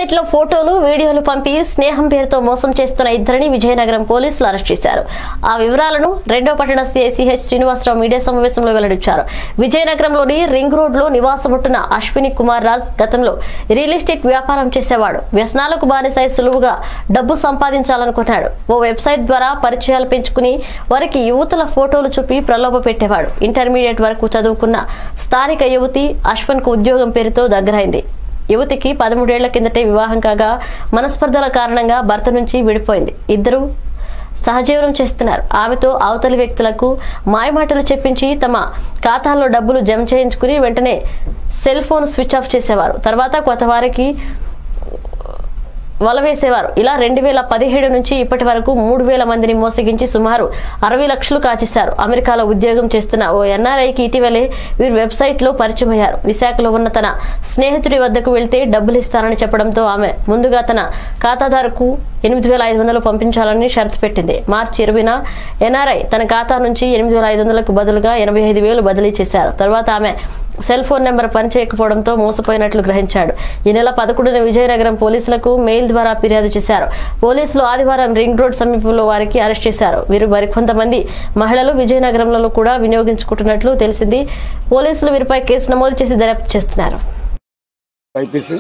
intermediate లో ఫోటోలు వీడియోలు పంపి స్నేహం పేరుతో మోసం చేస్తున్న ఇద్దరిని విజయనగరం పోలీసులు అరెస్ట్ చేశారు ఆ వివరాలను రెండో పట్టణ సిఐసిహెచ్ శ్రీనివాసరావు మీడియా సమావేశంలో వెల్లడించారు విజయనగరంలోని రింగ్ రోడ్ లో నివాసముంటున్న అశ్విని కుమార్ రాజ్ గతంలో రియల్ ఎస్టేట్ వ్యాపారం చేసేవాడు వ్యసనాలకు బానిసై సులువుగా డబ్బు సంపాదించాలనుకున్నాడు ఓ వెబ్సైట్ ద్వారా పరిచయాలు పెంచుకుని వారికి యువతుల ఫోటోలు చూపి ప్రలోభ పెట్టేవాడు ఇంటర్మీడియట్ వరకు చదువుకున్న స్థానిక యువతి అశ్వన్ కు ఉద్యోగం పేరుతో దగ్గరైంది యువతికి పదమూడేళ్ల కిందటే వివాహం కాగా మనస్పర్ధల కారణంగా భర్త నుంచి విడిపోయింది ఇద్దరు సహజీవనం చేస్తున్నారు ఆమెతో అవతలి వ్యక్తులకు మాయమాటలు చెప్పించి తమ ఖాతాల్లో డబ్బులు జమ చేయించుకుని వెంటనే సెల్ ఫోన్ స్విచ్ ఆఫ్ చేసేవారు తర్వాత కొత్త వారికి వలవేసేవారు ఇలా రెండు వేల పదిహేడు నుంచి ఇప్పటి వరకు మూడు వేల మందిని మోసగించి సుమారు అరవై లక్షలు కాచేశారు అమెరికాలో ఉద్యోగం చేస్తున్న ఓ ఎన్ఆర్ఐకి ఇటీవలే వీరు వెబ్సైట్ లో పరిచయం అయ్యారు విశాఖలో ఉన్న తన స్నేహితుడి వద్దకు వెళ్తే డబ్బులు ఇస్తారని చెప్పడంతో ఆమె ముందుగా తన ఖాతాదారుకు ఎనిమిది వేల ఐదు వందలు పంపించాలని షరతు పెట్టింది మార్చి ఇరవైన ఎన్ఆర్ఐ తన ఖాతా నుంచి ఎనిమిది వేల ఐదు వందలకు బదులుగా ఎనభై ఐదు వేలు బదిలీ చేశారు తర్వాత ఆమె సెల్ ఫోన్ నెంబర్ పనిచేయకపోవడంతో మోసపోయినట్లు గ్రహించాడు ఈ నెల పదకొండున విజయనగరం పోలీసులకు మెయిల్ ద్వారా ఫిర్యాదు చేశారు పోలీసులు ఆదివారం రింగ్ రోడ్ సమీపంలో వారికి అరెస్ట్ చేశారు వీరు మరికొంతమంది మహిళలు విజయనగరంలో కూడా వినియోగించుకుంటున్నట్లు తెలిసింది పోలీసులు వీరిపై కేసు నమోదు చేసి దర్యాప్తు చేస్తున్నారు IPC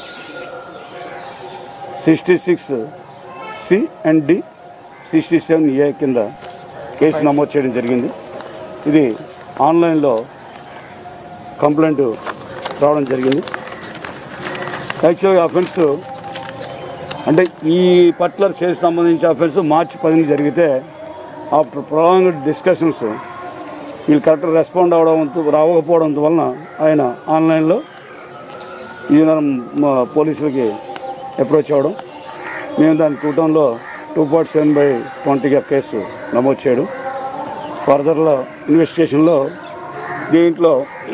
sixty six C and D sixty seven A కింద కేసు నమోదు చేయడం జరిగింది ఇది ఆన్లైన్లో కంప్లైంట్ రావడం జరిగింది యాక్చువల్గా అఫెన్స్ అంటే ఈ పర్టికులర్ కేసు సంబంధించి అఫెన్స్ మార్చి పదిని జరిగితే ఆఫ్టర్ ప్రొలాంగ్డ్ డిస్కషన్స్ వీళ్ళు కరెక్ట్ రెస్పాండ్ అవడం రావకపోవడం వలన ఆయన ఆన్లైన్లో ఇది మనం మా పోలీసులకి అప్రోచ్ అవ్వడం మేము దాని టూ టౌన్లో టూ పాయింట్ సెవెన్ బై ట్వంటీగా కేసు నమోదు చేయడం ఫర్దర్లో ఇన్వెస్టిగేషన్లో దీంట్లో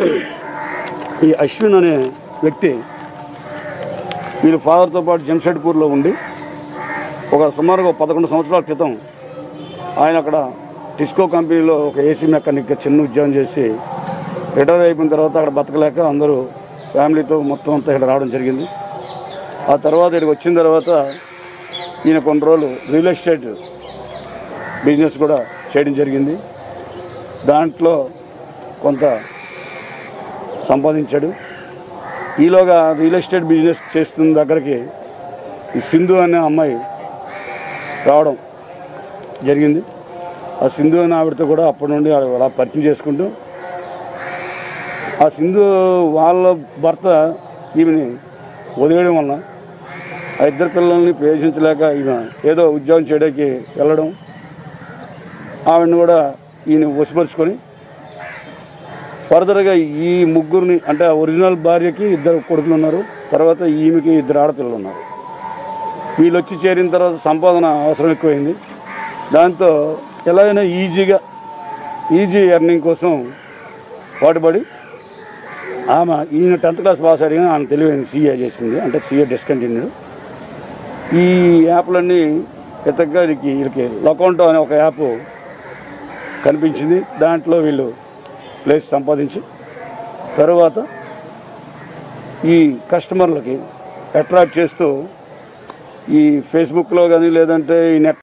ఈ అశ్విన్ అనే వ్యక్తి వీళ్ళ ఫాదర్తో పాటు జంషెడ్పూర్లో ఉండి ఒక సుమారుగా ఒక పదకొండు సంవత్సరాల క్రితం ఆయన అక్కడ టిస్కో కంపెనీలో ఒక ఏసీ మెకానిక్గా చిన్న ఉద్యోగం చేసి రిటైర్ అయిపోయిన తర్వాత అక్కడ బతకలేక అందరూ ఫ్యామిలీతో మొత్తం అంతా ఇక్కడ రావడం జరిగింది ఆ తర్వాత ఇక్కడికి వచ్చిన తర్వాత ఈయన కొన్ని రోజులు రియల్ ఎస్టేట్ బిజినెస్ కూడా చేయడం జరిగింది దాంట్లో కొంత సంపాదించాడు ఈలోగా రియల్ ఎస్టేట్ బిజినెస్ చేస్తున్న దగ్గరికి ఈ సింధు అనే అమ్మాయి రావడం జరిగింది ఆ సింధు అనే ఆవిడతో కూడా అప్పటి నుండి అలా పరిచయం చేసుకుంటూ ఆ సింధు వాళ్ళ భర్త ఈమెని వదిలేయడం వలన ఆ ఇద్దరు పిల్లల్ని పోషించలేక ఈమె ఏదో ఉద్యోగం చేయడానికి వెళ్ళడం ఆవిడని కూడా ఈయన వసిపరుచుకొని ఫర్దర్గా ఈ ముగ్గురిని అంటే ఆ ఒరిజినల్ భార్యకి ఇద్దరు కొడుకులు ఉన్నారు తర్వాత ఈమెకి ఇద్దరు ఆడపిల్లలు ఉన్నారు వీళ్ళు వచ్చి చేరిన తర్వాత సంపాదన అవసరం ఎక్కువైంది దాంతో ఎలాగైనా ఈజీగా ఈజీ ఎర్నింగ్ కోసం పాటుపడి ఆమె ఈయన టెన్త్ క్లాస్ పాస్ అడిగిన ఆమె తెలివైన సీఏ చేసింది అంటే సీఏ డిస్కంటిన్యూ ఈ యాప్లన్నీ ఎత్తగా వీళ్ళకి వీళ్ళకి లొకౌంటో అనే ఒక యాప్ కనిపించింది దాంట్లో వీళ్ళు ప్లేస్ సంపాదించి తర్వాత ఈ కస్టమర్లకి అట్రాక్ట్ చేస్తూ ఈ ఫేస్బుక్లో కానీ లేదంటే ఈ నెట్